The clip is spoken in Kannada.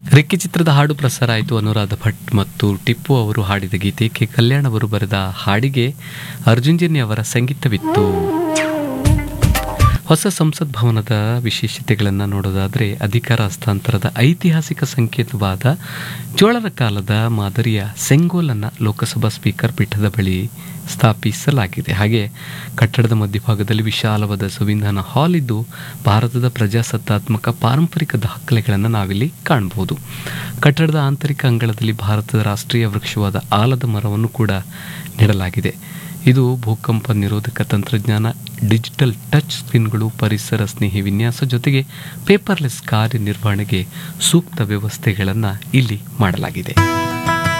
ರೆಕ್ಕೆ ಚಿತ್ರದ ಹಾಡು ಪ್ರಸಾರ ಆಯಿತು ಅನುರಾಧ ಭಟ್ ಮತ್ತು ಟಿಪ್ಪು ಅವರು ಹಾಡಿದ ಗೀತೆ ಕೆ ಕಲ್ಯಾಣ್ ಅವರು ಬರೆದ ಹಾಡಿಗೆ ಅರ್ಜುನ್ ಜನ್ಯ ಅವರ ಸಂಗೀತವಿತ್ತು ಹೊಸ ಸಂಸತ್ ಭವನದ ವಿಶೇಷತೆಗಳನ್ನು ನೋಡೋದಾದರೆ ಅಧಿಕಾರ ಹಸ್ತಾಂತರದ ಐತಿಹಾಸಿಕ ಸಂಕೇತವಾದ ಚೋಳರ ಕಾಲದ ಮಾದರಿಯ ಸೆಂಗೋಲನ್ನು ಲೋಕಸಭಾ ಸ್ಪೀಕರ್ ಪೀಠದ ಬಳಿ ಸ್ಥಾಪಿಸಲಾಗಿದೆ ಹಾಗೆ ಕಟ್ಟಡದ ಮಧ್ಯಭಾಗದಲ್ಲಿ ವಿಶಾಲವಾದ ಸಂವಿಧಾನ ಹಾಲ್ ಇದ್ದು ಭಾರತದ ಪ್ರಜಾಸತ್ತಾತ್ಮಕ ಪಾರಂಪರಿಕ ದಾಖಲೆಗಳನ್ನು ನಾವಿಲ್ಲಿ ಕಾಣಬಹುದು ಕಟ್ಟಡದ ಆಂತರಿಕ ಅಂಗಳದಲ್ಲಿ ಭಾರತದ ರಾಷ್ಟ್ರೀಯ ವೃಕ್ಷವಾದ ಆಲದ ಮರವನ್ನು ಕೂಡ ನೆಡಲಾಗಿದೆ ಇದು ಭೂಕಂಪ ನಿರೋಧಕ ತಂತ್ರಜ್ಞಾನ ಡಿಜಿಟಲ್ ಟಚ್ ಸ್ಕ್ರೀನ್ಗಳು ಪರಿಸರ ಸ್ನೇಹಿ ವಿನ್ಯಾಸ ಜೊತೆಗೆ ಪೇಪರ್ಲೆಸ್ ಕಾರ್ಯನಿರ್ವಹಣೆಗೆ ಸೂಕ್ತ ವ್ಯವಸ್ಥೆಗಳನ್ನು ಇಲ್ಲಿ ಮಾಡಲಾಗಿದೆ